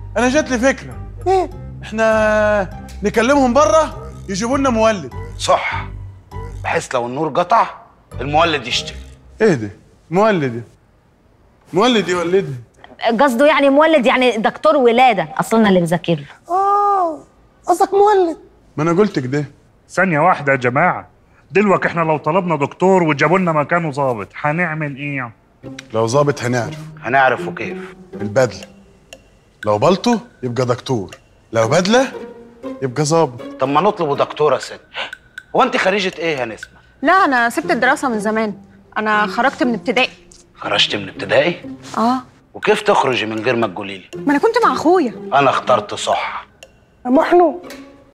انا جات لي فكره ايه احنا نكلمهم بره يجيبوا لنا مولد صح بحيث لو النور قطع المولد يشتغل ايه ده مولد مولد يولدها قصده يعني مولد يعني دكتور ولاده اصلنا اللي بذاكر له اه قصدك مولد ما انا قلت كده ثانية واحدة يا جماعة دلوقتي احنا لو طلبنا دكتور وجابوا لنا مكانه ظابط هنعمل ايه؟ لو ظابط هنعرف هنعرفه كيف البدله لو بلطو يبقى دكتور لو بدله يبقى ظابط طب ما نطلبه دكتوره ست هو انت خريجه ايه يا نسمه لا انا سبت الدراسه من زمان انا خرجت من ابتدائي خرجت من ابتدائي اه وكيف تخرجي من غير ما تقولي لي ما انا كنت مع اخويا انا اخترت صح يا محنو